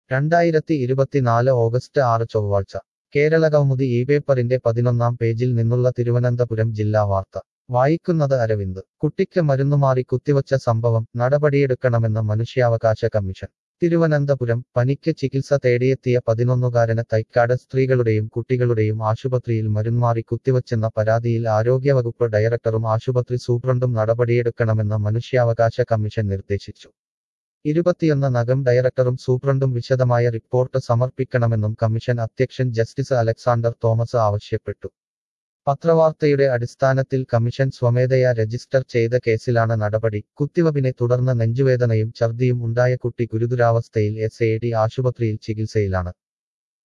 രണ്ടായിരത്തി ഇരുപത്തിനാല് ഓഗസ്റ്റ് ആറ് ചൊവ്വാഴ്ച കേരള കൗമുദി ഈ പേപ്പറിന്റെ പതിനൊന്നാം പേജിൽ നിന്നുള്ള തിരുവനന്തപുരം ജില്ലാ വാർത്ത വായിക്കുന്നത് അരവിന്ദ് കുട്ടിക്ക് മരുന്നുമാറി കുത്തിവച്ച സംഭവം നടപടിയെടുക്കണമെന്ന് മനുഷ്യാവകാശ കമ്മീഷൻ തിരുവനന്തപുരം പനിക്ക് ചികിത്സ തേടിയെത്തിയ പതിനൊന്നുകാരന് തൈക്കാട് സ്ത്രീകളുടെയും കുട്ടികളുടെയും ആശുപത്രിയിൽ മരുന്നുമാറി കുത്തിവച്ചെന്ന പരാതിയിൽ ആരോഗ്യവകുപ്പ് ഡയറക്ടറും ആശുപത്രി സൂപ്രണ്ടും നടപടിയെടുക്കണമെന്ന് മനുഷ്യാവകാശ കമ്മീഷൻ നിർദ്ദേശിച്ചു ഇരുപത്തിയൊന്ന് നഗം ഡയറക്ടറും സൂപ്രണ്ടും വിശദമായ റിപ്പോർട്ട് സമർപ്പിക്കണമെന്നും കമ്മീഷൻ അധ്യക്ഷൻ ജസ്റ്റിസ് അലക്സാണ്ടർ തോമസ് ആവശ്യപ്പെട്ടു പത്രവാർത്തയുടെ അടിസ്ഥാനത്തിൽ കമ്മീഷൻ സ്വമേധയാ രജിസ്റ്റർ ചെയ്ത കേസിലാണ് നടപടി കുത്തിവപ്പിനെ തുടർന്ന് നെഞ്ചുവേദനയും ഛർദിയും ഉണ്ടായ കുട്ടി ഗുരുതരാവസ്ഥയിൽ എസ് എ ഡി ആശുപത്രിയിൽ ചികിത്സയിലാണ്